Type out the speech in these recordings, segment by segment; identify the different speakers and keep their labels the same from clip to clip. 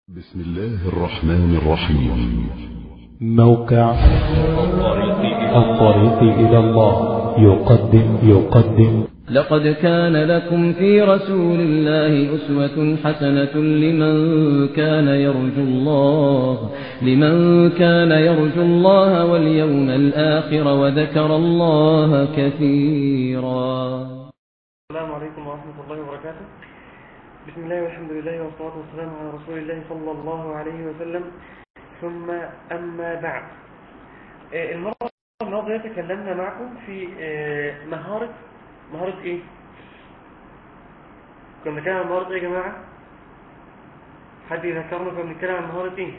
Speaker 1: بسم الله الرحمن الرحيم
Speaker 2: موقع الطريق إلى الله يقدم يقدم
Speaker 3: لقد كان لكم في رسول الله أسوة حسنة لمن كان يرجو الله لمن كان يرجو الله واليوم الآخر وذكر الله كثيرا
Speaker 4: السلام عليكم ورحمة الله وبركاته بسم الله والحمد لله والصلاة والسلام على رسول الله صلى الله عليه وسلم ثم أما بعد آه، المرة الماضية تكلمنا معكم في آه، مهارة مهارة ايه كنا بنتكلم عن مهارة ايه يا جماعة حد يذكرنا كنا بنتكلم عن مهارة ايه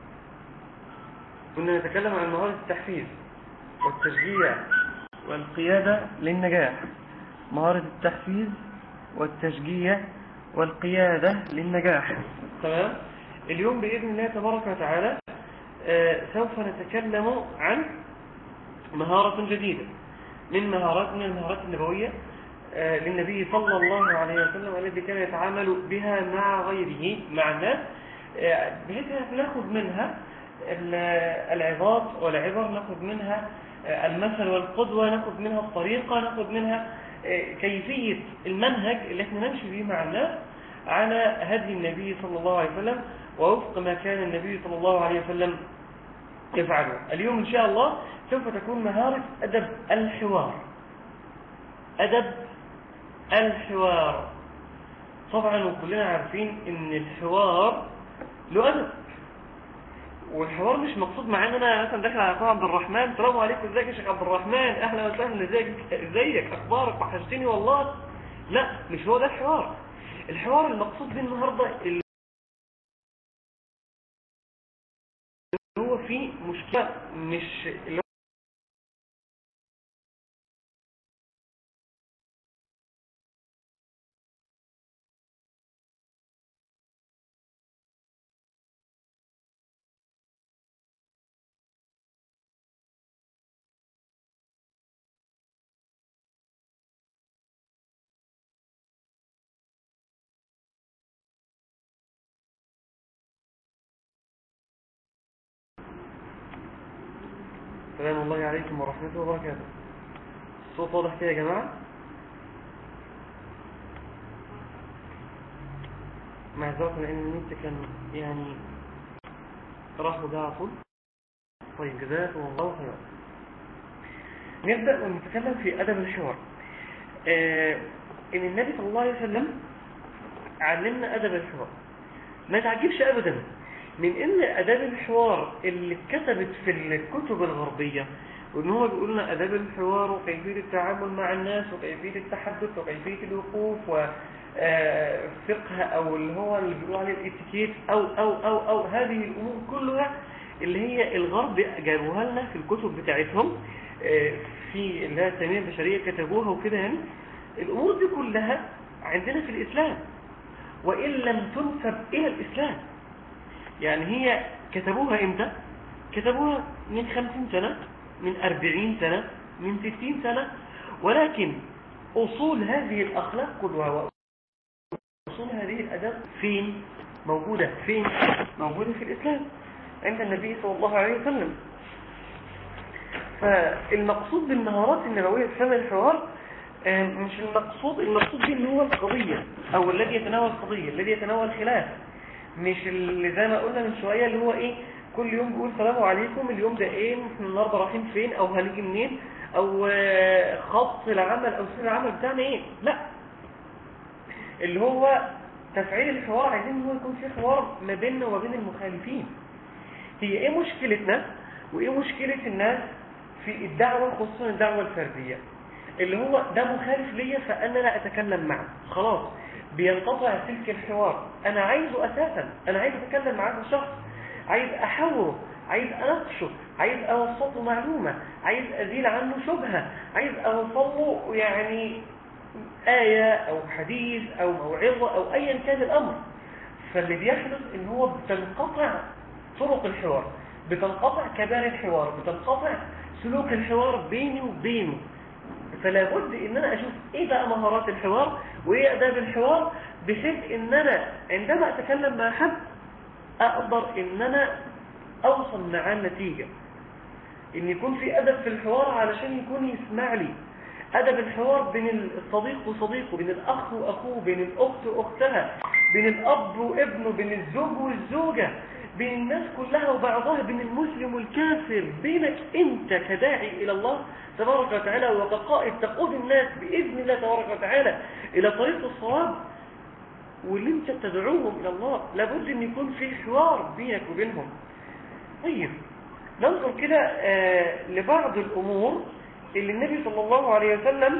Speaker 4: كنا نتكلم عن مهارة التحفيز والتشجيع والقيادة للنجاح مهارة التحفيز والتشجيع والقيادة للنجاح تمام اليوم بإذن الله تبارك وتعالى آه، سوف نتكلم عن مهارة جديدة من مهارات من المهارات النبوية آه، للنبي صلى الله عليه وسلم الذي كان يتعامل بها مع غيره مع الناس آه، بحيث أن ناخذ منها ال- العظات والعبر ناخذ منها آه، المثل والقدوة ناخذ منها الطريقة ناخذ منها آه، كيفية المنهج اللي احنا نمشي به مع الناس على هدي النبي صلى الله عليه وسلم ووفق ما كان النبي صلى الله عليه وسلم يفعله اليوم إن شاء الله سوف تكون مهارة أدب الحوار أدب الحوار طبعا وكلنا عارفين ان الحوار له أدب والحوار مش مقصود مع ان انا مثلا داخل على اخويا عبد الرحمن السلام عليكم ازيك يا شيخ عبد الرحمن اهلا وسهلا ازيك ازيك اخبارك وحشتني والله لا مش هو ده الحوار الحوار المقصود به النهارده اللي هو فيه مشكله مش اللي سلام الله عليكم ورحمته وبركاته الصوت واضح كده يا جماعة معذرة لأن النت كان يعني راح وجاء على طول طيب جزاكم الله خيرا نبدأ ونتكلم في أدب الحوار آه إن النبي صلى الله عليه وسلم علمنا أدب الحوار ما تعجبش أبدا من ان اداب الحوار اللي اتكتبت في الكتب الغربية وان هو بيقول لنا اداب الحوار وكيفية التعامل مع الناس وكيفية التحدث وكيفية الوقوف وفقه او اللي هو اللي بيقولوا عليه الاتيكيت او او او او هذه الامور كلها اللي هي الغرب جابوها لنا في الكتب بتاعتهم آه، في اللي هي التنمية البشرية كتبوها وكده يعني الامور دي كلها عندنا في الاسلام وان لم تنسب الى الاسلام يعني هي كتبوها امتى كتبوها من خمسين سنة من أربعين سنة من ستين سنة ولكن أصول هذه الأخلاق كلها وأصول هذه الأداب فين موجودة فين موجودة في الإسلام عند النبي صلى الله عليه وسلم فالمقصود بالمهارات النبوية في فهم الحوار آه، مش المقصود المقصود به اللي هو القضية أو الذي يتناول القضية الذي يتناول خلاف مش اللي زي ما قلنا من شوية اللي هو ايه كل يوم بيقول سلام عليكم اليوم ده ايه احنا النهارده رايحين فين او هنيجي منين او آه، خط العمل او سير العمل بتاعنا ايه لا اللي هو تفعيل الحوار عايزين ان هو يكون في حوار ما بيننا وما بين المخالفين هي ايه مشكلتنا وايه مشكلة الناس في الدعوة خصوصا الدعوة الفردية اللي هو ده مخالف ليا فانا لا اتكلم معه خلاص بينقطع سلك الحوار انا عايزه اساسا انا عايز اتكلم مع هذا الشخص عايز احوره عايز اناقشه عايز اوسطه معلومة عايز ازيل عنه شبهة عايز اوصله يعني آية او حديث او موعظة او ايا كان الامر فاللي بيحدث ان هو بتنقطع طرق الحوار بتنقطع كبار الحوار بتنقطع سلوك الحوار بيني وبينه فلا بد ان انا اشوف ايه بقى مهارات الحوار وايه اداب الحوار بحيث ان انا عندما اتكلم مع حد اقدر ان انا اوصل معاه النتيجة ان يكون في ادب في الحوار علشان يكون يسمع لي ادب الحوار بين الصديق وصديقه بين الاخ واخوه بين الاخت واختها بين الاب وابنه بين الزوج والزوجة بين الناس كلها وبعضها بين المسلم والكافر بينك انت كداعي الى الله تبارك وتعالى وكقائد تقود الناس باذن الله تبارك وتعالى الى طريق الصواب واللي انت تدعوهم الى الله لابد ان يكون في حوار بينك وبينهم طيب ننظر كده آه لبعض الامور اللي النبي صلى الله عليه وسلم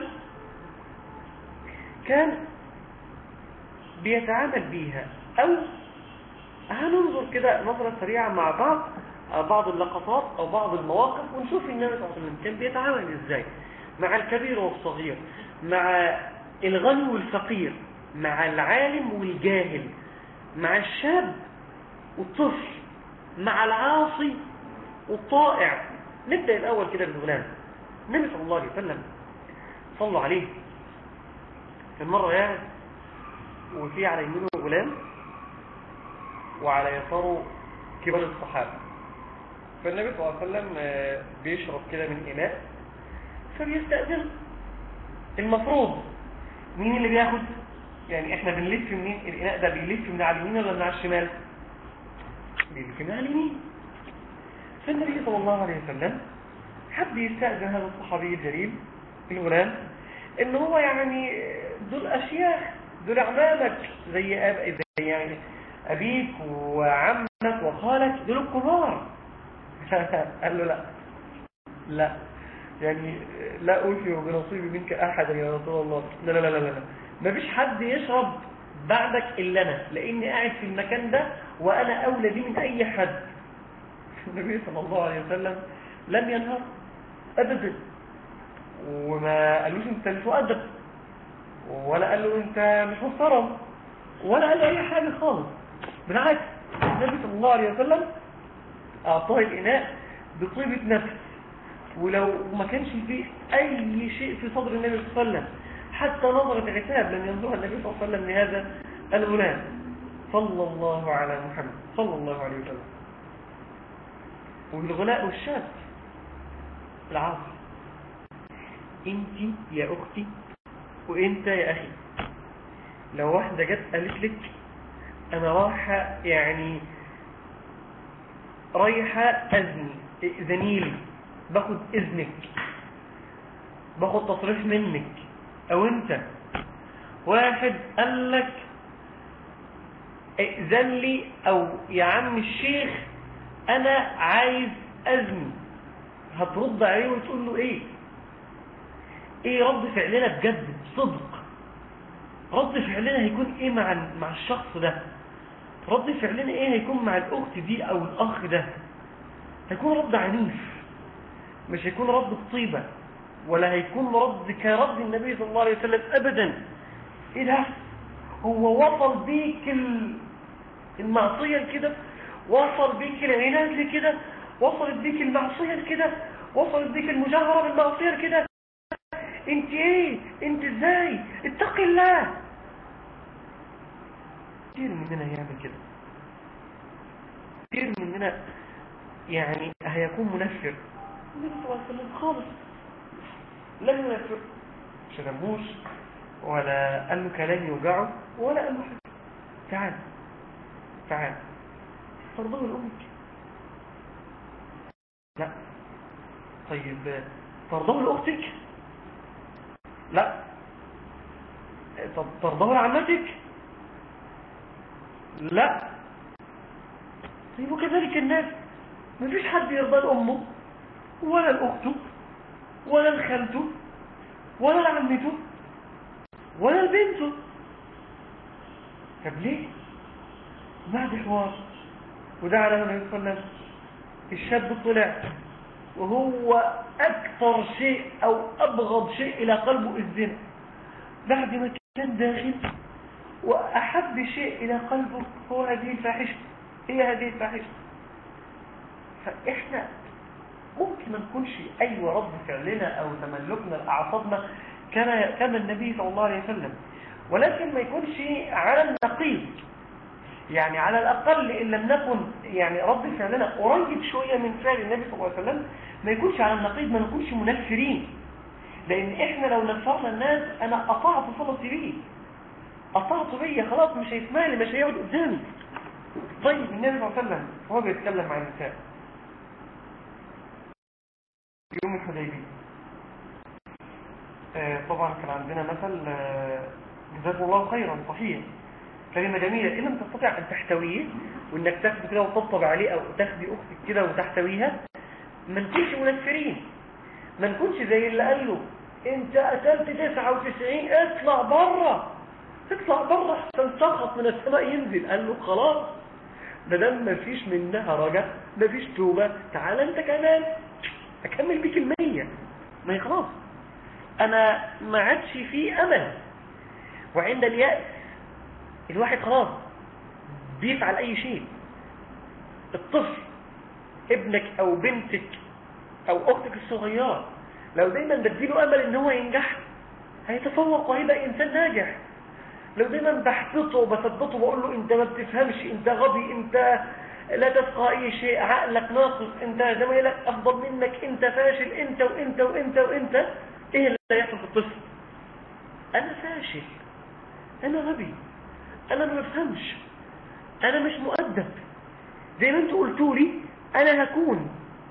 Speaker 4: كان بيتعامل بيها او هننظر كده نظرة سريعة مع بعض بعض اللقطات او بعض المواقف ونشوف النبي صلى الله عليه وسلم كان بيتعامل ازاي مع الكبير والصغير مع الغني والفقير مع العالم والجاهل مع الشاب والطفل مع العاصي والطائع نبدأ الأول كده بالغلام النبي صلى الله عليه وسلم صلوا عليه كان مرة قاعد وفي على يمينه غلام وعلى يساره كبار الصحابة فالنبي صلى الله عليه وسلم بيشرب كده من إناء فبيستأذن المفروض مين اللي بياخد يعني احنا بنلف منين الإناء ده بيلف من على اليمين ولا من على الشمال بيلف من على اليمين فالنبي صلى الله عليه وسلم حب يستأذن هذا الصحابي الجليل الغلام ان هو يعني دول اشياخ دول اعمامك زي أب... زي يعني ابيك وعمك وخالك دول الكبار قال له لا لا يعني لا اوفي بنصيبي منك احدا يا رسول الله لا لا لا لا لا ما فيش حد يشرب بعدك الا انا لاني قاعد في المكان ده وانا اولى بيه من اي حد النبي صلى الله عليه وسلم لم ينهر ابدا وما قالوش انت مش مؤدب ولا قال له انت مش محترم ولا قال له اي حاجه خالص بالعكس النبي صلى الله عليه وسلم اعطاه الاناء بطيبه نفس ولو ما كانش فيه اي شيء في صدر النبي صلى الله عليه وسلم حتى نظرة عتاب لم ينظرها النبي صلى الله عليه وسلم لهذا الغلام صلى الله على محمد صلى الله عليه وسلم والغلاء والشاب العاصر انت يا اختي وانت يا اخي لو واحدة جت قالت لك انا رايحة يعني رايحة اذني اذنيلي باخد اذنك باخد تصريح منك او انت واحد قال لك ائذن لي او يا عم الشيخ انا عايز اذني هترد عليه وتقول له ايه ايه رد فعلنا بجد بصدق رد فعلنا هيكون ايه مع مع الشخص ده رد فعلنا ايه هيكون مع الاخت دي او الاخ ده هيكون رد عنيف مش هيكون رد بطيبة ولا هيكون رد كرد النبي صلى الله عليه وسلم ابدا ايه ده هو وصل بيك المعصية كده وصل بيك العناد كده وصلت بيك المعصية كده وصلت بيك المجاهرة بالمعصية كده انت ايه انت ازاي اتق الله كتير مننا هيعمل كده كتير مننا يعني هيكون منفر النبي صلى الله عليه وسلم خالص لم ينفر شرموش ولا قال له كلام يوجعه ولا قال له حاجه تعال تعال ترضاه لأمك لا طيب ترضاه لأختك لا طب ترضاه لعمتك لا طيب وكذلك الناس مفيش حد يرضى لأمه ولا لأخته ولا لخالته ولا لعمته ولا لبنته طب ليه بعد حوار ودعا له النبي صلى الله عليه وسلم الشاب طلع وهو أكثر شيء أو أبغض شيء إلى قلبه الزنا بعد ما كان داخل وأحب شيء إلى قلبه هو هذه الفاحشة هي هذه الفاحشة فإحنا ممكن ما نكونش أي رد فعلنا أو تملكنا لأعصابنا كما كما النبي صلى الله عليه وسلم ولكن ما يكونش على النقيض يعني على الأقل إن لم نكن يعني رد فعلنا قريب شوية من فعل النبي صلى الله عليه وسلم ما يكونش على النقيض ما نكونش منفرين لأن إحنا لو نفرنا الناس أنا قطعت صلتي بيه قطعت بيه خلاص مش هيسمع لي مش هيقعد قدامي طيب النبي صلى الله عليه وسلم هو بيتكلم مع النساء يوم الحديبية آه طبعا كان عندنا مثل آه جزاكم الله خيرا صحيح كلمة جميلة إن لم تستطع أن تحتويه وإنك تاخد كده وتطبطب عليه أو تاخدي أختك كده وتحتويها ما نكونش منفرين ما نكونش زي اللي قال له أنت قتلت 99 اطلع بره اطلع بره احسن سقط من السماء ينزل قال له خلاص ما دام ما فيش منها رجع ما فيش توبة تعال أنت كمان أكمل بيك المية ما هي خلاص أنا ما عادش فيه أمل وعند اليأس الواحد خلاص بيفعل اي شيء الطفل ابنك او بنتك او اختك الصغيرة لو دايما بديله امل ان هو ينجح هيتفوق وهيبقى انسان ناجح لو دايما بحبطه وبثبطه وبقول له انت ما بتفهمش انت غبي انت لا تفقه اي شيء عقلك ناقص انت زمايلك افضل منك انت فاشل انت وانت وانت وانت ايه اللي هيحصل في الطفل انا فاشل انا غبي انا ما بفهمش انا مش مؤدب زي ما انتوا قلتوا لي انا هكون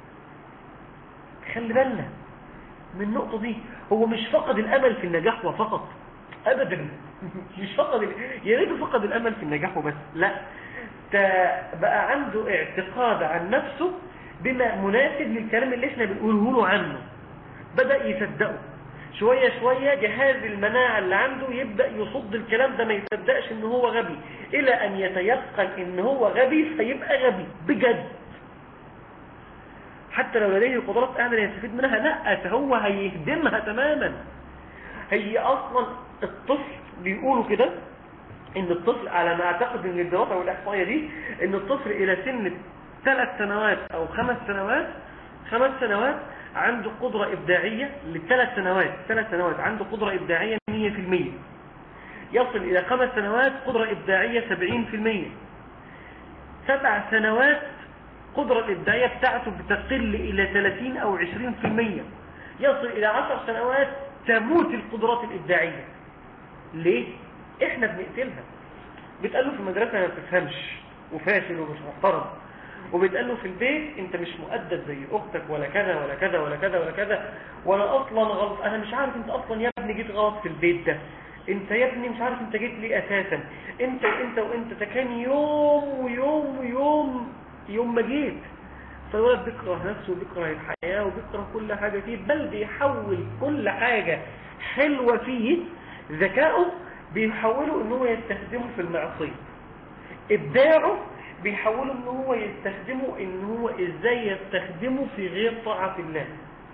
Speaker 4: خلي بالنا من النقطة دي هو مش فقد الامل في النجاح وفقط ابدا مش فقد ال... يا ريت فقد الامل في النجاح وبس لا بقى عنده اعتقاد عن نفسه بما مناسب للكلام اللي احنا بنقوله له عنه بدأ يصدقه شوية شوية جهاز المناعة اللي عنده يبدأ يصد الكلام ده ما يصدقش ان هو غبي الى ان يتيقن ان هو غبي فيبقى غبي بجد حتى لو لديه قدرات اعلى يستفيد منها لا هو هيهدمها تماما هي اصلا الطفل بيقولوا كده ان الطفل على ما اعتقد ان الدراسة والاحصائية دي ان الطفل الى سن ثلاث سنوات او خمس سنوات خمس سنوات عنده قدرة إبداعية لثلاث سنوات ثلاث سنوات عنده قدرة إبداعية 100% يصل إلى خمس سنوات قدرة إبداعية 70% سبع سنوات قدرة الإبداعية بتاعته بتقل إلى 30 أو 20% يصل إلى عشر سنوات تموت القدرات الإبداعية ليه؟ إحنا بنقتلها بتقال له في المدرسة ما بتفهمش وفاشل ومش محترم وبيتقال له في البيت انت مش مؤدب زي اختك ولا كذا ولا كذا ولا كذا ولا كذا ولا اصلا غلط انا مش عارف انت اصلا يا ابني جيت غلط في البيت ده انت يا ابني مش عارف انت جيت ليه اساسا انت وانت وانت ده كان يوم ويوم ويوم يوم ما جيت فالولد بيكره نفسه وبيكره الحياة وبيكره كل حاجة فيه بل بيحول كل حاجة حلوة فيه ذكائه بيحوله ان هو يستخدمه في المعصية ابداعه بيحاولوا ان هو يستخدمه ان هو ازاي يستخدمه في غير طاعة الله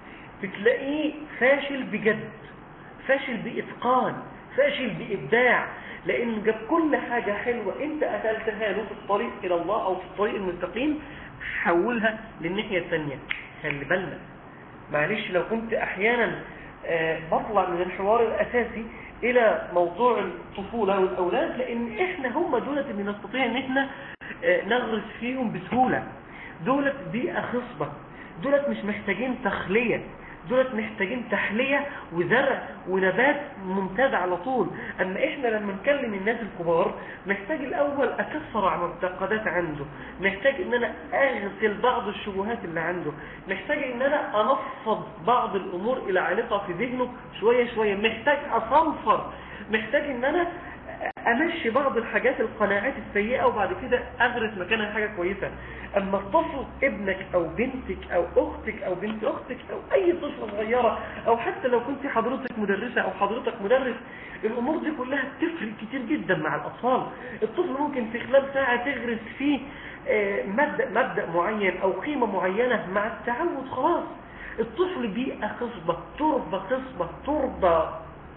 Speaker 4: بتلاقيه فاشل بجد فاشل بإتقان فاشل بإبداع لأن جاب كل حاجة حلوة انت قتلتها له في الطريق إلى الله أو في الطريق المستقيم حولها للناحية الثانية خلي بالنا معلش لو كنت أحيانا آه بطلع من الحوار الأساسي إلى موضوع الطفولة والأولاد لأن إحنا هم دولة اللي نستطيع أن إحنا نغرس فيهم بسهولة دولت بيئة خصبة دولت مش محتاجين تخلية دولت محتاجين تحلية وزرع ونبات ممتاز على طول اما احنا لما نكلم الناس الكبار محتاج الاول اكسر على معتقدات عنده محتاج ان انا اغسل بعض الشبهات اللي عنده محتاج ان انا انفض بعض الامور الى عالقة في ذهنه شوية شوية محتاج اصنفر محتاج ان انا امشي بعض الحاجات القناعات السيئة وبعد كده اغرس مكانها حاجة كويسة اما الطفل ابنك او بنتك او اختك او بنت اختك او اي طفلة صغيرة او حتى لو كنت حضرتك مدرسة او حضرتك مدرس الامور دي كلها بتفرق كتير جدا مع الاطفال الطفل ممكن في خلال ساعة تغرس فيه مبدأ, مبدأ معين او قيمة معينة مع التعود خلاص الطفل بيئة خصبة تربة خصبة تربة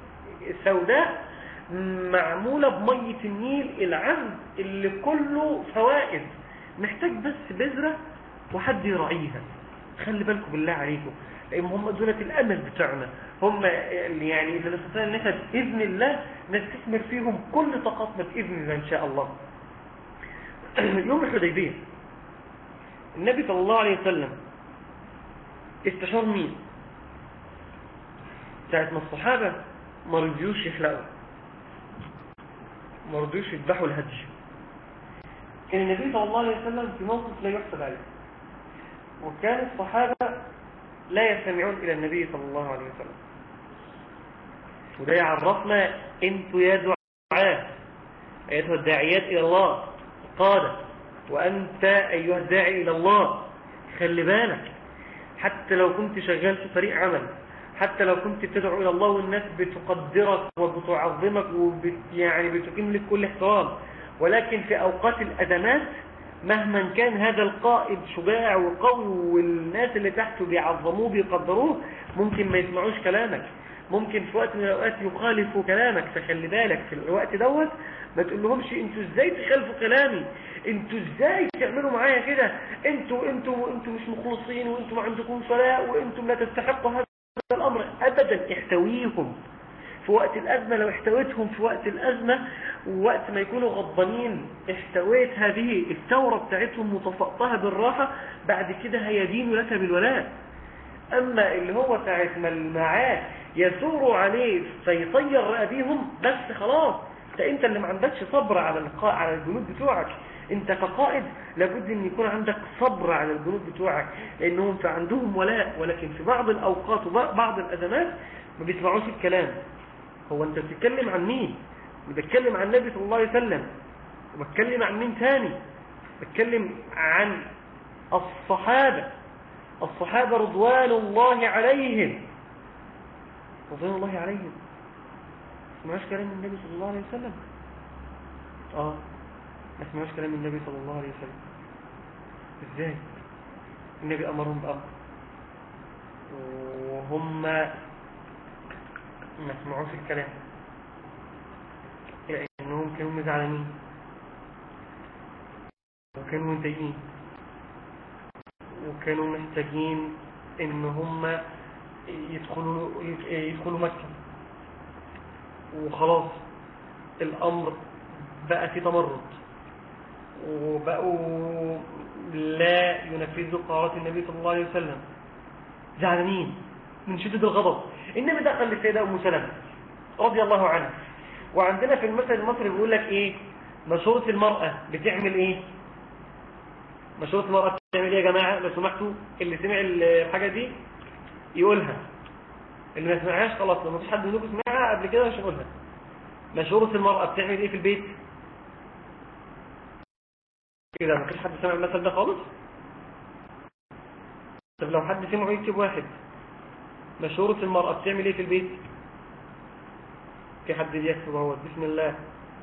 Speaker 4: سوداء معمولة بمية النيل العذب اللي كله فوائد محتاج بس بذرة وحد يراعيها خلي بالكم بالله عليكم لان هم دولة الامل بتاعنا هم اللي يعني اللي نستطيع ان احنا باذن الله نستثمر فيهم كل طاقتنا باذن الله ان شاء الله يوم الحديبية النبي صلى الله عليه وسلم استشار مين ساعة ما الصحابة ما رضيوش يحلقوا ما رضيوش يذبحوا الهدي كان النبي صلى الله عليه وسلم في موقف لا يحسب عليه وكان الصحابة لا يستمعون إلى النبي صلى الله عليه وسلم وده يعرفنا انتوا يا دعاة أيتها الداعيات إلى الله قادة وأنت أيها الداعي إلى الله خلي بالك حتى لو كنت شغال في فريق عمل حتى لو كنت بتدعو إلى الله والناس بتقدرك وبتعظمك وبت يعني بتقيم لك كل احترام ولكن في أوقات الأزمات مهما كان هذا القائد شجاع وقوي والناس اللي تحته بيعظموه بيقدروه ممكن ما يسمعوش كلامك ممكن في وقت من الأوقات يخالفوا كلامك فخلي بالك في الوقت دوت ما تقول لهمش انتوا ازاي تخالفوا كلامي انتوا ازاي تعملوا معايا كده انتوا انتوا انتوا مش مخلصين وانتوا ما عندكم صلاة وانتم لا تستحقوا هذا الامر ابدا احتويهم في وقت الأزمة لو احتويتهم في وقت الأزمة ووقت ما يكونوا غضبانين احتويت هذه الثورة بتاعتهم وطفقتها بالراحة بعد كده هيدينوا لك بالولاء أما اللي هو ساعة ما المعاه يثوروا عليه فيطير رقبيهم بس خلاص ده انت اللي ما عندكش صبر على القاء على الجنود بتوعك انت كقائد لابد ان يكون عندك صبر على الجنود بتوعك لانهم في عندهم ولاء ولكن في بعض الاوقات وبعض الازمات ما بيسمعوش الكلام هو انت بتتكلم عن مين بتتكلم عن النبي صلى الله عليه وسلم وبتكلم عن مين تاني بتكلم عن الصحابة الصحابة رضوان الله عليهم رضوان الله عليهم ما سمعوش كلام النبي صلى الله عليه وسلم اه ما سمعوش كلام النبي صلى الله عليه وسلم ازاي النبي امرهم بامر وهم ما سمعوش الكلام لانهم كانوا مزعلانين وكانوا متضايقين وكانوا محتاجين ان هم يدخلوا يدخلوا مكة وخلاص الامر بقى في تمرد وبقوا لا ينفذوا قرارات النبي صلى الله عليه وسلم زعلانين من شدة الغضب النبي دخل للسيدة أم سلمة رضي الله عنها وعندنا في المثل المصري بيقول لك ايه مشورة المرأة بتعمل ايه مشورة المرأة بتعمل ايه يا جماعة لو سمحتوا اللي سمع الحاجة دي يقولها اللي ما سمعهاش خلاص لو مفيش حد منكم سمعها قبل كده مش هقولها مشورة المرأة بتعمل ايه في البيت كده مفيش حد سمع المثل ده خالص طب لو حد سمعه يكتب واحد مشورة المرأة بتعمل ايه في البيت في حد بيكتب اهو بسم الله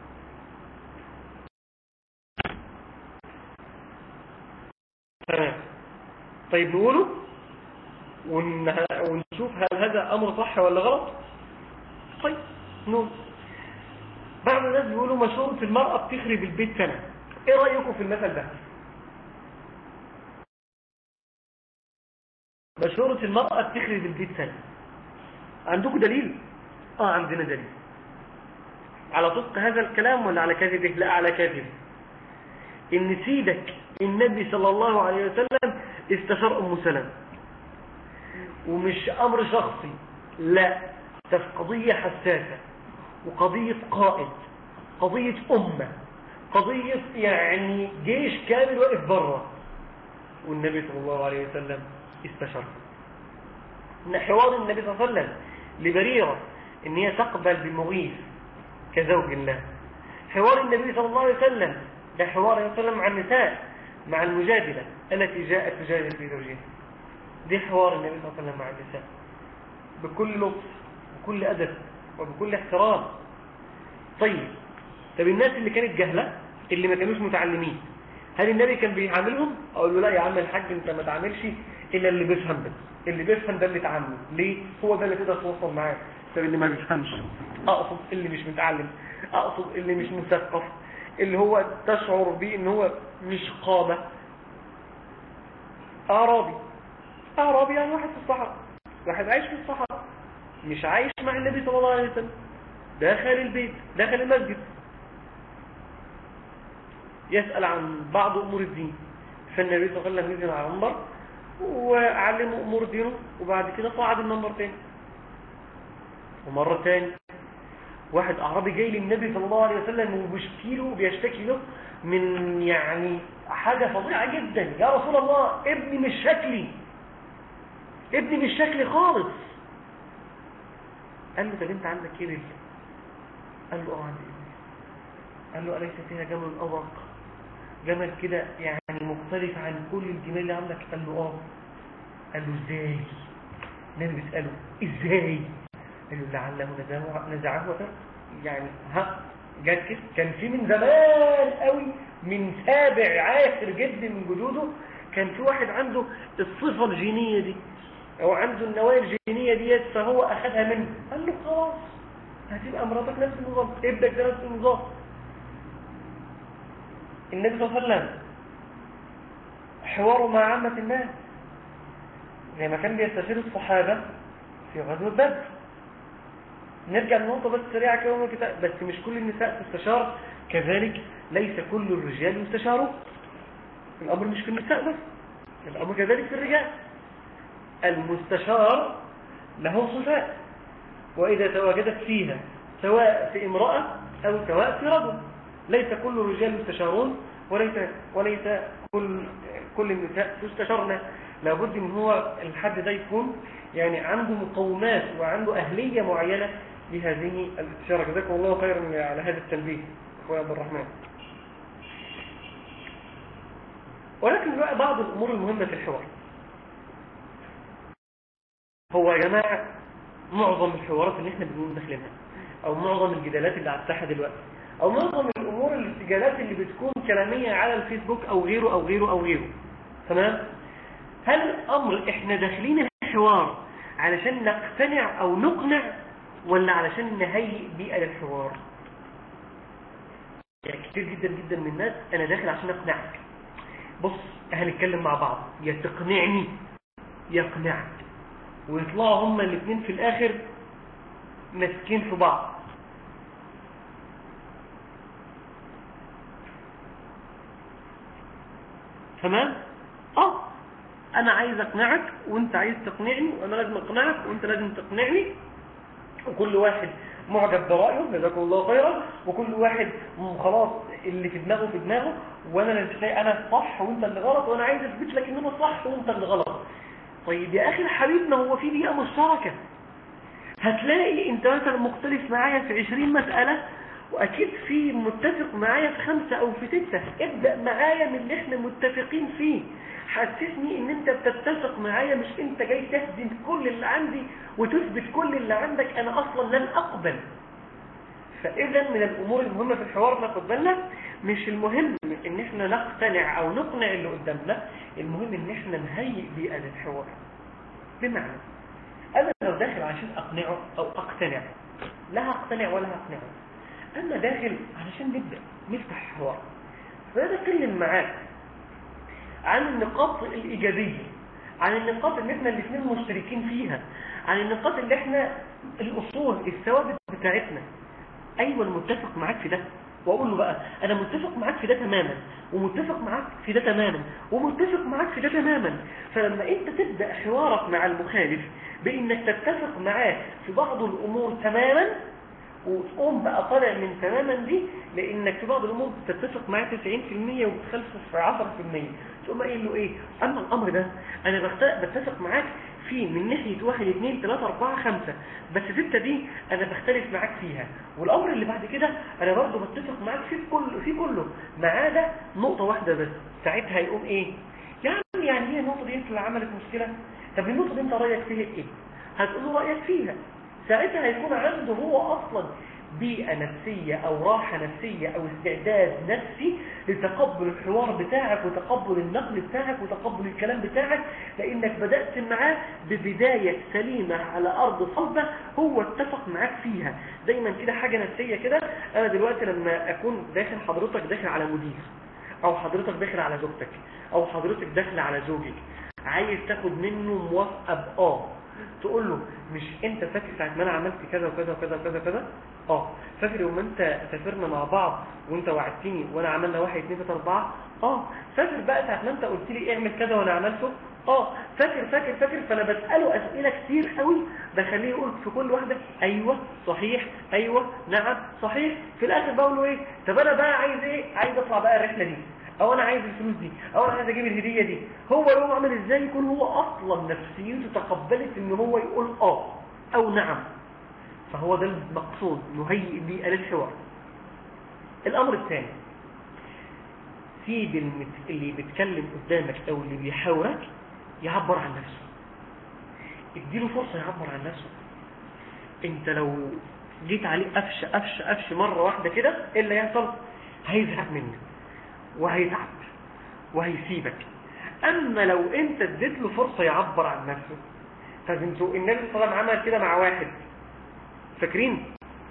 Speaker 4: تمام طيب نقوله ون... ونشوف هل هذا امر صح ولا غلط طيب نقول بعض الناس بيقولوا مشورة المرأة بتخرب البيت سنة ايه رأيكم في المثل ده مشورة المرأة بتخرب البيت سنة عندكم دليل اه عندنا دليل على صدق هذا الكلام ولا على كذبه لا على كذبه ان سيدك النبي صلى الله عليه وسلم استشار ام سلمة ومش امر شخصي لا ده في قضية حساسة وقضية قائد قضية امة قضية يعني جيش كامل واقف بره والنبي صلى الله عليه وسلم استشار ان حوار النبي صلى الله عليه وسلم لبريرة ان هي تقبل بمغيث كزوج الله حوار النبي صلى الله عليه وسلم ده حوار النبي صلى الله عليه وسلم مع النساء مع المجادلة التي جاءت تجادل في زوجها دي حوار النبي صلى الله عليه وسلم مع النساء بكل لطف بكل أدب وبكل احترام طيب طب الناس اللي كانت جهلة اللي ما كانوش متعلمين هل النبي كان بيعاملهم اقول له لا يا عم الحاج انت ما تعاملش الا اللي بيفهم بس اللي بيفهم ده اللي تعامله ليه هو ده اللي تقدر توصل معاه طب اللي ما بيفهمش اقصد اللي مش متعلم اقصد اللي مش مثقف اللي هو تشعر بيه ان هو مش قامة اعرابي اعرابي يعني واحد في الصحراء واحد عايش في الصحراء مش عايش مع النبي صلى الله عليه وسلم داخل البيت داخل المسجد يسأل عن بعض أمور الدين فالنبي صلى الله عليه وسلم نزل على المنبر وعلمه أمور دينه وبعد كده صعد المنبر تاني ومرة تاني واحد أعرابي جاي للنبي صلى الله عليه وسلم وبيشكي له بيشتكي له من يعني حاجة فظيعة جدا يا رسول الله ابني مش شكلي ابني مش شكلي خالص قال له طب انت عندك ايه رجل قال له اه عندي ابني قال له أليس فيها جمل أبرق جمل كده يعني مختلف عن كل الجمال اللي عندك قال له اه قال له ازاي النبي بيسأله ازاي قال له لعله نزعه نزعه وترك يعني ها جت كده كان في من زمان قوي من سابع عاشر جد من جدوده كان في واحد عنده الصفة الجينية دي او عنده النوايا الجينية ديت فهو اخذها منه قال له خلاص هتبقى مراتك نفس النظام ابنك ده نفس النظام النبي صلى الله عليه وسلم حواره مع عامة الناس زي ما كان بيستشير الصحابة في غزوة بدر نرجع لنقطة بس سريعة كده من الكتاب بس مش كل النساء تستشار كذلك ليس كل الرجال يستشاروا الأمر مش في النساء بس الأمر كذلك في الرجال المستشار له صفات وإذا تواجدت فيها سواء في امرأة أو سواء في رجل ليس كل الرجال يستشارون وليس وليس كل كل النساء تستشارن لابد ان هو الحد ده يكون يعني عنده مقومات وعنده أهلية معينة لهذه الاستشارة جزاكم الله خيرا على هذا التنبيه أخويا عبد الرحمن ولكن بقى بعض الأمور المهمة في الحوار هو يا جماعة معظم الحوارات اللي احنا بنقول داخلينها او معظم الجدالات اللي على الساحة دلوقتي او معظم الامور الاستجالات اللي بتكون كلامية على الفيسبوك او غيره او غيره او غيره تمام هل الامر احنا داخلين الحوار علشان نقتنع او نقنع ولا علشان نهيئ بيئة للحوار يعني كتير جدا جدا من الناس انا داخل عشان اقنعك بص هنتكلم مع بعض يا تقنعني يقنعك ويطلعوا هما الاثنين في الاخر ماسكين في بعض تمام اه انا عايز اقنعك وانت عايز تقنعني وانا لازم اقنعك وانت لازم تقنعني وكل واحد معجب برأيه جزاكم الله خيرا وكل واحد خلاص اللي في دماغه في دماغه وانا اللي تلاقي انا الصح وانت اللي غلط وانا عايز اثبت لك ان انا صح وانت اللي غلط طيب يا اخي الحبيب ما هو في بيئة مشتركة هتلاقي انت مثلا مختلف معايا في 20 مسألة واكيد في متفق معايا في خمسة او في ستة ابدأ معايا من اللي احنا متفقين فيه حسسني ان انت بتتفق معايا مش انت جاي تهدم كل اللي عندي وتثبت كل اللي عندك انا اصلا لن اقبل فاذا من الامور المهمة في الحوار ناخد بالنا مش المهم ان احنا نقتنع او نقنع اللي قدامنا المهم ان احنا نهيئ بيئة للحوار بمعنى انا لو داخل عشان اقنعه او اقتنع لا هقتنع ولا هقنعه انا داخل علشان نبدأ نفتح حوار فانا اتكلم معاك عن النقاط الايجابية عن النقاط اللي احنا الاثنين مشتركين فيها عن النقاط اللي احنا الاصول الثوابت بتاعتنا ايوه المتفق معاك في ده واقول له بقى انا متفق معاك في ده تماما ومتفق معاك في ده تماما ومتفق معاك في ده تماما فلما انت تبدأ حوارك مع المخالف بانك تتفق معاه في بعض الامور تماما وتقوم بقى طالع من تماما دي لانك في بعض الامور بتتفق معاه 90% وبتخلصه في 10% تقوم قايل له ايه اما الامر ده انا بتفق معاك في من ناحية واحد اثنين ثلاثة اربعة خمسة بس ستة دي انا بختلف معاك فيها والامر اللي بعد كده انا برضه بتفق معاك في كل في كله ما عدا نقطة واحدة بس ساعتها يقوم ايه يا عم يعني هي النقطة دي اللي عملت مشكلة طب النقطة دي انت رأيك فيها ايه هتقول له رأيك فيها ساعتها هيكون عنده هو اصلا بيئة نفسية او راحة نفسية او استعداد نفسي لتقبل الحوار بتاعك وتقبل النقل بتاعك وتقبل الكلام بتاعك لانك بدأت معاه ببداية سليمة على ارض صلبة هو اتفق معاك فيها دايما كده حاجة نفسية كده انا دلوقتي لما اكون داخل حضرتك داخل على مدير او حضرتك داخل على زوجتك او حضرتك داخل على زوجك عايز تاخد منه موافقة بآه تقول له مش انت فاكر ساعة ما انا عملت كذا وكذا وكذا وكذا كذا اه فاكر يوم انت سافرنا مع بعض وانت وعدتني وانا عملنا واحد اتنين تلاته اربعه اه فاكر بقى ساعه ما انت قلت لي اعمل كذا وانا عملته اه فاكر فاكر فاكر فانا بساله اسئله كتير قوي بخليه يقول في كل واحده ايوه صحيح ايوه نعم صحيح في الاخر بقول له ايه طب انا بقى عايز ايه عايز اطلع بقى الرحله دي او انا عايز الفلوس دي او انا عايز اجيب الهديه دي هو يقوم عامل ازاي يكون هو اصلا نفسيته تقبلت ان هو يقول اه او نعم فهو ده المقصود نهيئ بيئه للحوار الامر الثاني سيب المت- اللي بيتكلم قدامك او اللي بيحاورك يعبر عن نفسه اديله فرصة يعبر عن نفسه انت لو جيت عليه قفش قفش قفش مرة واحدة كده ايه اللي هيحصل هيزهق منك وهيتعب وهيسيبك اما لو انت اديت له فرصة يعبر عن نفسه طب انتوا النبي صلى الله عليه وسلم عمل كده مع واحد فاكرين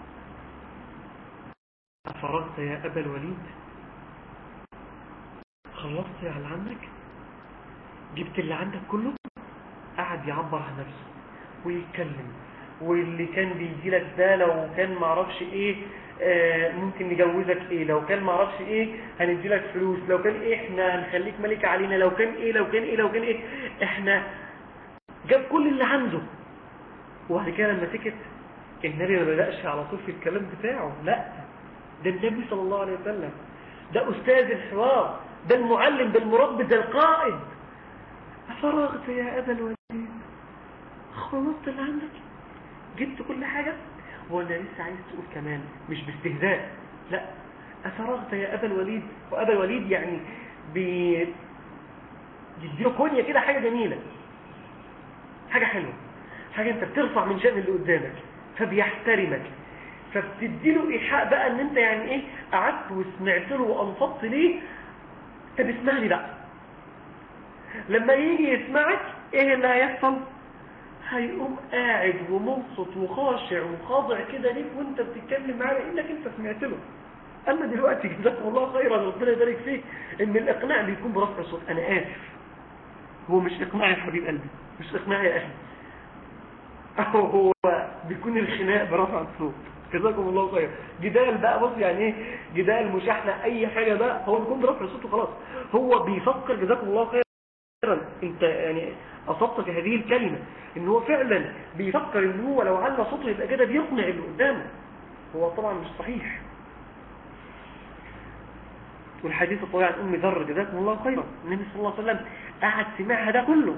Speaker 4: أفرغت يا أبا الوليد خلصت على اللي عندك جبت اللي عندك كله قعد يعبر عن نفسه ويتكلم واللي كان بيجي لك ده لو كان معرفش ايه آه ممكن نجوزك ايه لو كان معرفش ايه هندي لك فلوس لو كان ايه احنا هنخليك ملك علينا لو كان ايه لو كان ايه لو كان ايه احنا جاب كل اللي عنده وبعد كده لما سكت النبي ما بدأش على طول في الكلام بتاعه لا ده النبي صلى الله عليه وسلم ده أستاذ الحوار ده المعلم ده المربي ده القائد أفرغت يا أبا الوليد خلصت اللي عندك جبت كل حاجة ولا لسه عايز تقول كمان مش باستهزاء لا أفرغت يا أبا الوليد وأبا الوليد يعني بي يديله كونيا كده حاجة جميلة حاجة حلوة حاجة انت بترفع من شأن اللي قدامك فبيحترمك فبتديله إيحاء بقى ان انت يعني ايه قعدت وسمعت له وانصبت ليه طب اسمعني بقى لما يجي يسمعك ايه اللي هيحصل هيقوم قاعد ومنصت وخاشع وخاضع كده ليك وانت بتتكلم معاه لانك انت سمعت له اما دلوقتي جزاكم الله خيرا ربنا يبارك فيك ان الاقناع بيكون برفع الصوت انا اسف هو مش اقناع يا حبيب قلبي مش اقناع يا اخي هو بيكون الخناق برفع الصوت جزاكم الله خير جدال بقى بص يعني ايه جدال مشاحنه اي حاجه بقى هو بيكون برفع الصوت وخلاص هو بيفكر جزاكم الله خير انت يعني اصبت في هذه الكلمه ان هو فعلا بيفكر ان هو لو على صوته يبقى كده بيقنع اللي قدامه هو طبعا مش صحيح والحديث الطويل عن ام ذر جزاكم الله خيرا النبي صلى الله عليه وسلم قعد سمعها ده كله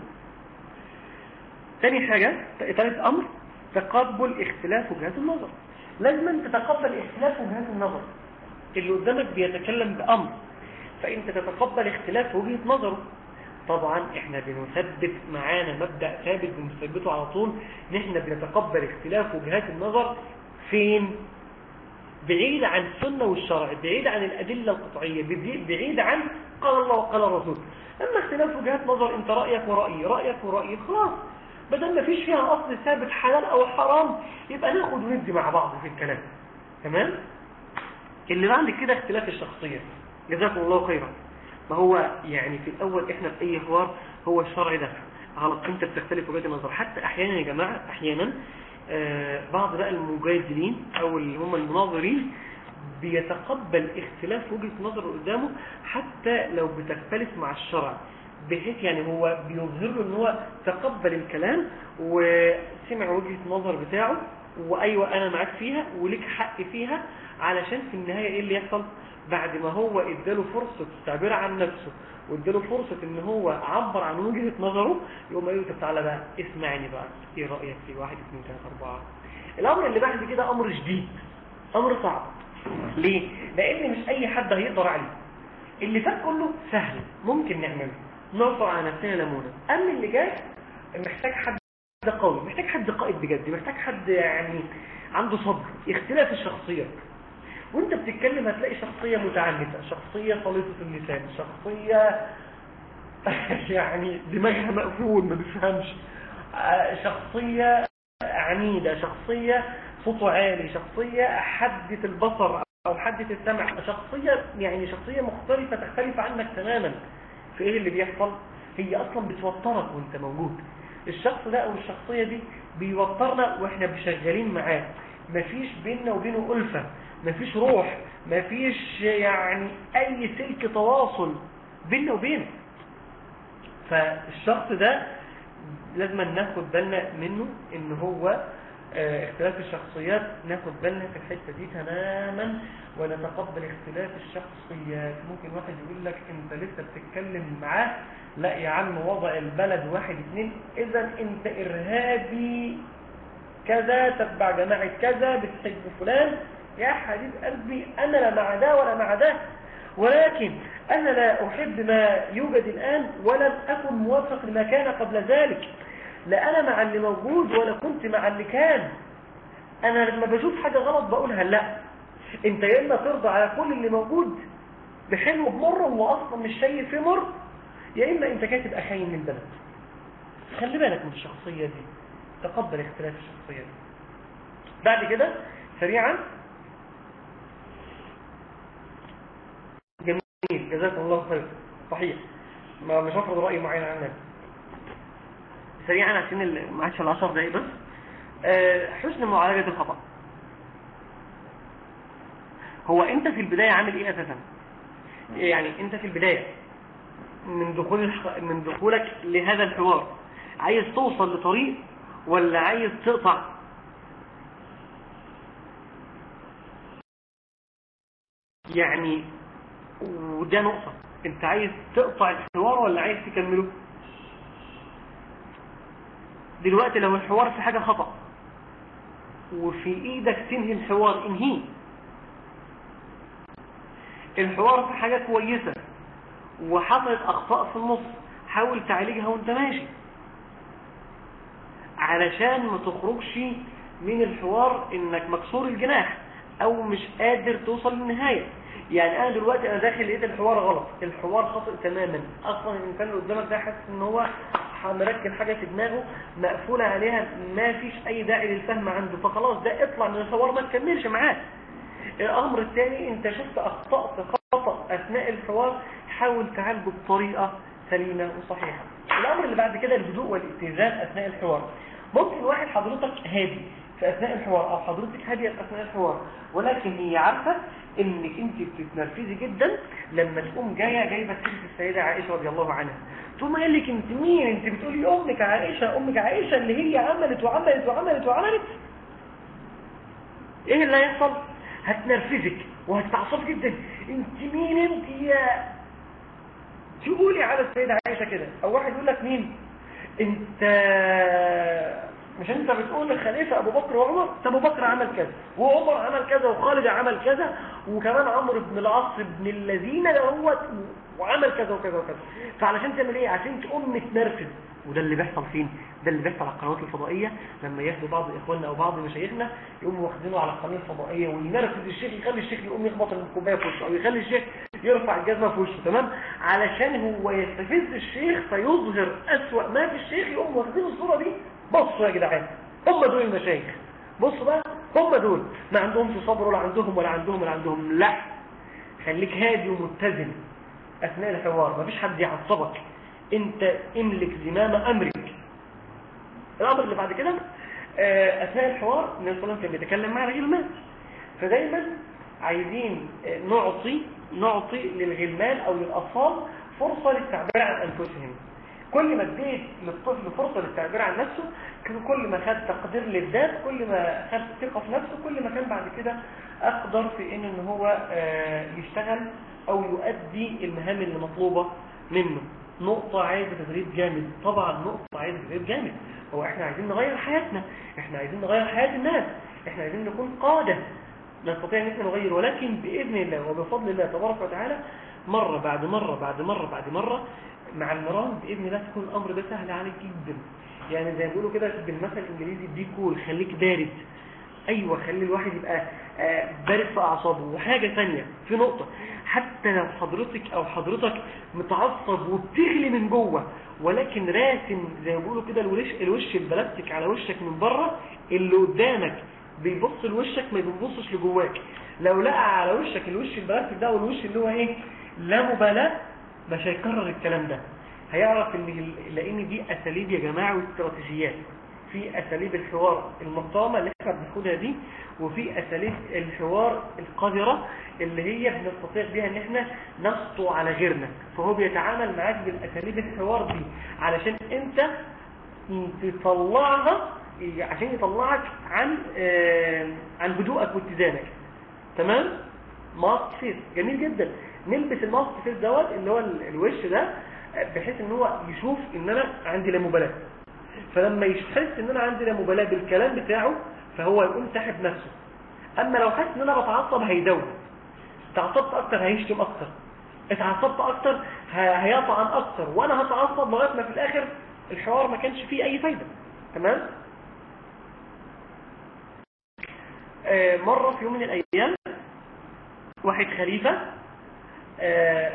Speaker 4: ثاني حاجة ثالث أمر تقبل اختلاف وجهات النظر لازم أن تتقبل اختلاف وجهات النظر اللي قدامك بيتكلم بأمر فأنت تتقبل اختلاف وجهة نظره طبعا احنا بنثبت معانا مبدأ ثابت بنثبته على طول ان احنا بنتقبل اختلاف وجهات النظر فين بعيد عن السنة والشرع بعيد عن الأدلة القطعية بعيد عن قال الله وقال الرسول أما اختلاف وجهات نظر انت رأيك ورأيي رأيك ورأيي خلاص بدل ما فيش فيها أصل ثابت حلال أو حرام يبقى ناخد وندي مع بعض في الكلام تمام اللي بعد كده اختلاف الشخصية جزاكم الله خيرا ما هو يعني في الأول إحنا في أي حوار هو الشرع ده غلط أنت بتختلف وجهات النظر حتى أحيانا يا جماعة أحيانا آه بعض بقى المجادلين أو اللي هم المناظرين بيتقبل اختلاف وجهة نظر قدامه حتى لو بتختلف مع الشرع بحيث يعني هو بيظهر له ان هو تقبل الكلام وسمع وجهة النظر بتاعه وايوه انا معاك فيها وليك حق فيها علشان في النهاية ايه اللي يحصل بعد ما هو اداله فرصة التعبير عن نفسه واداله فرصة ان هو عبر عن وجهة نظره يقوم قال له طب تعالى بقى اسمعني بقى ايه رأيك في واحد اثنين ثلاثة اربعة الامر اللي بعد كده امر جديد امر صعب ليه لان مش اي حد هيقدر عليه اللي فات كله سهل ممكن نعمله نعصر على نفسنا ليمونه اما اللي جاي محتاج حد قوي محتاج حد قائد بجد محتاج حد يعني عنده صبر اختلاف الشخصيات وانت بتتكلم هتلاقي شخصية متعنتة شخصية صليطة اللسان شخصية يعني دماغها مقفول ما بيفهمش شخصية عنيدة شخصية صوته عالي شخصية حدة البصر او حدة السمع شخصية يعني شخصية مختلفة تختلف عنك تماما في ايه اللي بيحصل هي اصلا بتوترك وانت موجود الشخص ده او الشخصية دي بيوترنا واحنا بشغالين معاه مفيش بيننا وبينه ألفة مفيش روح مفيش يعني أي سلك تواصل بيننا وبينه فالشخص ده لازم ناخد بالنا منه ان هو اه اختلاف الشخصيات ناخد بالنا في الحتة دي تماما ونتقبل اختلاف الشخصيات ممكن واحد يقول لك انت لسه بتتكلم معاه لا يا عم وضع البلد واحد اتنين اذا انت ارهابي كذا تتبع جماعة كذا بتحب فلان يا حبيب قلبي انا لا مع ده ولا مع ده ولكن أنا لا أحب ما يوجد الآن ولم أكن موافق لما كان قبل ذلك لا أنا مع اللي موجود ولا كنت مع اللي كان أنا لما بشوف حاجة غلط بقولها لا أنت يا إما ترضى على كل اللي موجود بحلو بمر هو أصلا مش شيء في مر يا إما أنت كاتب أخين من البلد خلي بالك من الشخصية دي تقبل اختلاف الشخصية دي بعد كده سريعا جميل جزاكم الله خير صحيح ما مش هفرض رأي معين عنك سريعا عشان ما عادش العشر دقايق بس أه حسن معالجة الخطأ هو انت في البداية عامل ايه اساسا يعني انت في البداية من دخول الح... من دخولك لهذا الحوار عايز توصل لطريق ولا عايز تقطع يعني وده نقطة انت عايز تقطع الحوار ولا عايز تكمله دلوقتي لو الحوار في حاجة خطأ وفي ايدك تنهي الحوار انهيه الحوار في حاجة كويسة وحصلت اخطاء في النص حاول تعالجها وانت ماشي علشان ما تخرجش من الحوار انك مكسور الجناح او مش قادر توصل للنهاية يعني انا دلوقتي انا داخل لقيت الحوار غلط الحوار خاطئ تماما اصلا الانسان اللي قدامك ده حاسس ان هو مركب حاجة في دماغه مقفولة عليها ما فيش اي داعي للفهم عنده فخلاص ده اطلع من الحوار ما تكملش معاه الامر الثاني انت شفت اخطأت خطأ اثناء الحوار حاول تعالجه بطريقة سليمة وصحيحة الامر اللي بعد كده الهدوء والاتزان اثناء الحوار ممكن واحد حضرتك هادي في اثناء الحوار او حضرتك هادية في اثناء الحوار ولكن هي عارفة انك انت بتتنرفزي جدا لما تقوم جايه جايبه سيره السيده عائشه رضي الله عنها تقوم قال لك انت مين انت بتقولي امك عائشه امك عائشه اللي هي عملت وعملت وعملت وعملت ايه اللي هيحصل هتنرفزك وهتتعصب جدا انت مين انت يا تقولي على السيده عائشه كده او واحد يقول لك مين انت مش انت بتقول الخليفة ابو بكر وعمر ابو بكر عمل كذا وعمر عمل كذا وخالد عمل كذا وكمان عمرو بن العاص بن الذين دوت وعمل كذا وكذا وكذا فعلشان تعمل ايه عشان تقوم متنرفز وده اللي بيحصل فين ده اللي بيحصل على القنوات الفضائية لما ياخدوا بعض اخواننا او بعض مشايخنا يقوموا واخدينه على القناه الفضائية وينرفز الشيخ يخلي الشيخ يقوم يخبط الكوبايه في وشه او يخلي الشيخ يرفع الجزمه في وشه تمام علشان هو يستفز الشيخ فيظهر اسوأ ما في الشيخ يقوم واخدين الصوره دي بصوا يا جدعان هم دول المشايخ بصوا بقى هم دول ما عندهمش صبر ولا عندهم ولا عندهم ولا عندهم لا خليك هادي ومتزن اثناء الحوار مفيش حد يعصبك انت املك زمام امرك الامر اللي بعد كده اثناء الحوار النبي صلى الله عليه وسلم كان بيتكلم مع الغلمان فدايما عايزين نعطي نعطي للغلمان او للاطفال فرصه للتعبير عن انفسهم كل ما اديت للطفل فرصة للتعبير عن نفسه كل ما خد تقدير للذات كل ما خد ثقة في نفسه كل ما كان بعد كده اقدر في ان ان هو يشتغل او يؤدي المهام اللي مطلوبة منه نقطة عايزة تدريب جامد طبعا نقطة عايزة تدريب جامد هو احنا عايزين نغير حياتنا احنا عايزين نغير حياة الناس احنا عايزين نكون قادة نستطيع ان احنا نغير ولكن بإذن الله وبفضل الله تبارك وتعالى مرة بعد مرة بعد مرة بعد مرة مع المران بإذن الله تكون الأمر ده سهل عليك جدا يعني زي ما بيقولوا كده بالمثل الإنجليزي دي كول خليك بارد أيوة خلي الواحد يبقى بارد في أعصابه وحاجة ثانية في نقطة حتى لو حضرتك أو حضرتك متعصب وبتغلي من جوه ولكن راسم زي ما بيقولوا كده الوش الوش البلاستيك على وشك من بره اللي قدامك بيبص لوشك ما بيبصش لجواك لو لقى على وشك الوش البلاستيك ده والوش اللي هو ايه لا مبالاة مش هيكرر الكلام ده هيعرف ان لان دي اساليب يا جماعه واستراتيجيات في اساليب الحوار المحترمه اللي احنا بناخدها دي وفي اساليب الحوار القذره اللي هي بنستطيع بيها ان احنا نسطو على غيرنا فهو بيتعامل معاك بالاساليب الحوار دي علشان انت تطلعها عشان يطلعك عن آه، عن هدوءك واتزانك تمام ماسك فيس جميل جدا نلبس الماسك فيس دوت اللي هو ال- الوش ده آه، بحيث ان هو يشوف ان انا عندي لا مبالاه فلما يحس ان انا عندي لا مبالاه بالكلام بتاعه فهو يقوم ساحب نفسه اما لو حس ان انا بتعصب هيدوب تعصبت اكتر هيشتم اكتر اتعصبت اكتر ه- هيطعن اكتر وانا هتعصب لغايه ما في الاخر الحوار ما كانش فيه اي فايده تمام آه، مرة في يوم من الأيام واحد خليفة آه،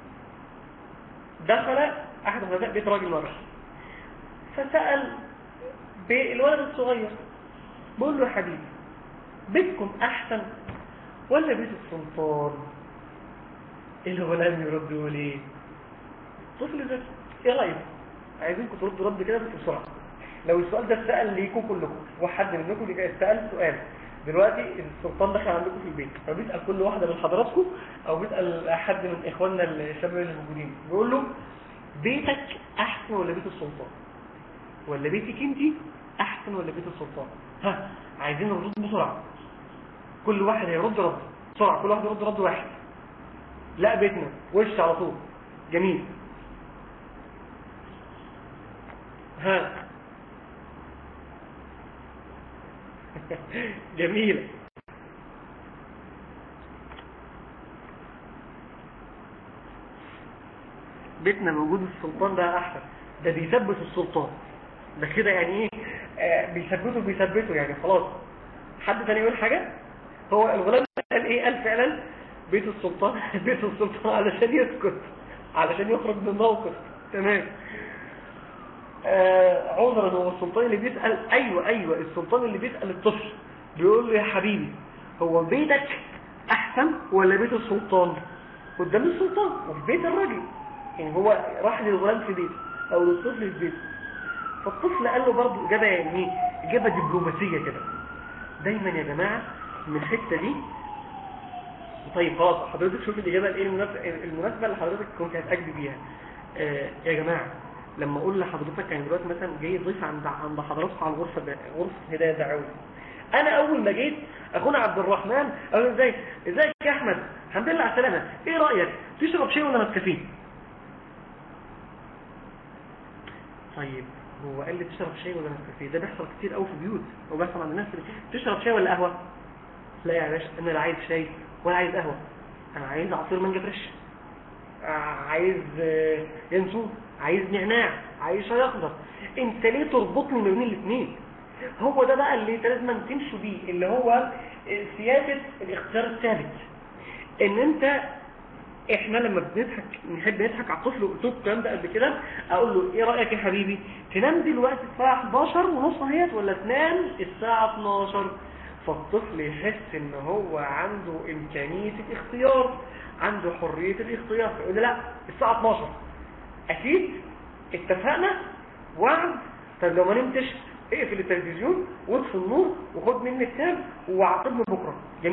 Speaker 4: دخل أحد خلفاء بيت راجل مرة فسأل بالولد الصغير بقول له يا حبيبي بيتكم أحسن ولا بيت السلطان الغلام يرد يقول ايه طفل ذكي ايه رايك عايزينكم تردوا رد كده بس بسرعه لو السؤال ده اتسال ليكم كلكم وحد منكم اللي سال سؤال دلوقتي السلطان دخل عندكم في البيت فبيسال كل واحده من حضراتكم او بيسال حد من اخواننا الشباب اللي موجودين بيقول له بيتك احسن ولا بيت السلطان ولا بيتك انت احسن ولا بيت السلطان ها عايزين نرد بسرعه كل واحد هيرد رد بسرعه كل واحد يرد رد واحد لا بيتنا وش على طول جميل ها جميلة بيتنا موجود السلطان ده احسن ده بيثبت السلطان ده كده يعني ايه آه بيثبته بيثبته يعني خلاص حد تاني يقول حاجة هو الغلام قال ايه قال فعلا بيت السلطان بيت السلطان علشان يسكت علشان يخرج من الموقف تمام آه عذرا هو السلطان اللي بيسأل ايوه ايوه السلطان اللي بيسأل الطفل بيقول له يا حبيبي هو بيتك احسن ولا بيت السلطان قدام السلطان وفي بيت الراجل يعني هو راح للغلام في بيته او للطفل في بيته فالطفل قال له برضه اجابه يعني ايه اجابه دبلوماسيه كده دايما يا جماعه من الحته دي طيب خلاص حضرتك شوف الاجابه الايه المناسبه المناسبه اللي حضرتك كنت هتاكد بيها آه يا جماعه لما اقول لحضرتك يعني دلوقتي مثلا جاي ضيف عند عند حضراتكم على الغرفه ده غرفه هدايه دعويه انا اول ما جيت اخونا عبد الرحمن قال له ازاي ازيك يا احمد الحمد لله على السلامه ايه رايك تشرب شاي ولا نسكافيه طيب هو قال لي تشرب شاي ولا نسكافيه ده بيحصل كتير قوي في بيوت هو بيحصل عند الناس تشرب شاي ولا قهوه لا يا باشا انا لا عايز شاي ولا عايز قهوه انا عايز عصير مانجا فريش عايز ينسون عايز نعناع عايز شاي اخضر انت ليه تربطني ما بين الاثنين هو ده بقى اللي انت لازم تمشي بيه اللي هو سياسه الاختيار الثابت ان انت احنا لما بنضحك نحب نضحك على الطفل وقلت له الكلام ده قبل كده اقول له ايه رايك يا حبيبي تنام دلوقتي الساعه 11 ونص اهيت ولا تنام الساعه 12 فالطفل يحس ان هو عنده امكانيه الاختيار عنده حريه الاختيار فيقول لي لا الساعه 12 اكيد اتفقنا وعد طب لو ما نمتش اقفل التلفزيون واطفي النور وخد مني كتاب وعاقبني بكره